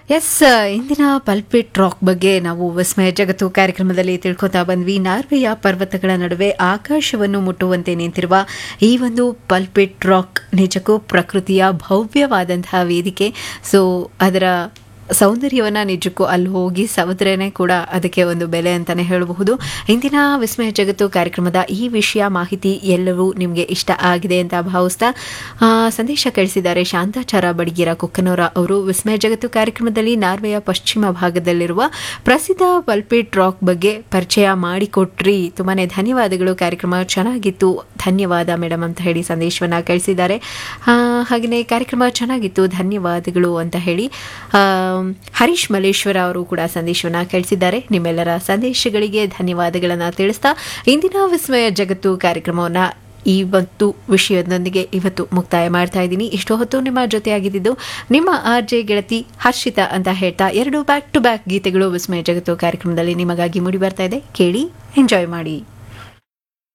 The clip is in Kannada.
ಎಸ್ ಇಂದಿನ ಪಲ್ಪಿಟ್ ರಾಕ್ ಬಗ್ಗೆ ನಾವು ವಿಸ್ಮಯ ಜಗತ್ತು ಕಾರ್ಯಕ್ರಮದಲ್ಲಿ ತಿಳ್ಕೊತಾ ಬಂದ್ವಿ ನಾರ್ವೆಯ ಪರ್ವತಗಳ ನಡುವೆ ಆಕಾಶವನ್ನು ಮುಟ್ಟುವಂತೆ ನಿಂತಿರುವ ಈ ಒಂದು ಪಲ್ಪಿಟ್ ರಾಕ್ ನಿಜಕ್ಕೂ ಪ್ರಕೃತಿಯ ಭವ್ಯವಾದಂತಹ ವೇದಿಕೆ ಸೊ ಅದರ ಸೌಂದರ್ಯವನ್ನು ನಿಜಕ್ಕೂ ಅಲ್ಲಿ ಹೋಗಿ ಸವದ್ರೇನೆ ಕೂಡ ಅದಕ್ಕೆ ಒಂದು ಬೆಲೆ ಅಂತಲೇ ಹೇಳಬಹುದು ಇಂದಿನ ವಿಸ್ಮಯ ಜಗತ್ತು ಕಾರ್ಯಕ್ರಮದ ಈ ವಿಷಯ ಮಾಹಿತಿ ಎಲ್ಲವೂ ನಿಮಗೆ ಇಷ್ಟ ಆಗಿದೆ ಅಂತ ಭಾವಿಸ್ತಾ ಆ, ಸಂದೇಶ ಕಳಿಸಿದ್ದಾರೆ ಶಾಂತಾಚಾರ ಬಡಗಿರ ಕೊಕ್ಕನೂರ ಅವರು ವಿಸ್ಮಯ ಜಗತ್ತು ಕಾರ್ಯಕ್ರಮದಲ್ಲಿ ನಾರ್ವೆಯ ಪಶ್ಚಿಮ ಭಾಗದಲ್ಲಿರುವ ಪ್ರಸಿದ್ಧ ಪಲ್ಪಿಟ್ ರಾಕ್ ಬಗ್ಗೆ ಪರಿಚಯ ಮಾಡಿಕೊಟ್ರಿ ತುಂಬಾನೇ ಧನ್ಯವಾದಗಳು ಕಾರ್ಯಕ್ರಮ ಚೆನ್ನಾಗಿತ್ತು ಧನ್ಯವಾದ ಮೇಡಮ್ ಅಂತ ಹೇಳಿ ಸಂದೇಶವನ್ನ ಕಳಿಸಿದ್ದಾರೆ ಆ, ಹಾಗೆಯೇ ಕಾರ್ಯಕ್ರಮ ಚೆನ್ನಾಗಿತ್ತು ಧನ್ಯವಾದಗಳು ಅಂತ ಹೇಳಿ ಆ, ಹರೀಶ್ ಮಲ್ಲೇಶ್ವರ ಅವರು ಕೂಡ ಸಂದೇಶವನ್ನ ಕಳಿಸಿದ್ದಾರೆ ನಿಮ್ಮೆಲ್ಲರ ಸಂದೇಶಗಳಿಗೆ ಧನ್ಯವಾದಗಳನ್ನು ತಿಳಿಸ್ತಾ ಇಂದಿನ ವಿಸ್ಮಯ ಜಗತ್ತು ಕಾರ್ಯಕ್ರಮವನ್ನ ಇವತ್ತು ವಿಷಯದೊಂದಿಗೆ ಇವತ್ತು ಮುಕ್ತಾಯ ಮಾಡ್ತಾ ಇದ್ದೀನಿ ಇಷ್ಟು ಹೊತ್ತು ನಿಮ್ಮ ಜೊತೆಯಾಗಿದ್ದು ನಿಮ್ಮ ಆರ್ ಜೆ ಗೆಳತಿ ಹರ್ಷಿತಾ ಅಂತ ಹೇಳ್ತಾ ಎರಡು ಬ್ಯಾಕ್ ಟು ಬ್ಯಾಕ್ ಗೀತೆಗಳು ವಿಸ್ಮಯ ಜಗತ್ತು ಕಾರ್ಯಕ್ರಮದಲ್ಲಿ ನಿಮಗಾಗಿ ಮೂಡಿ ಬರ್ತಾ ಇದೆ ಕೇಳಿ ಎಂಜಾಯ್ ಮಾಡಿ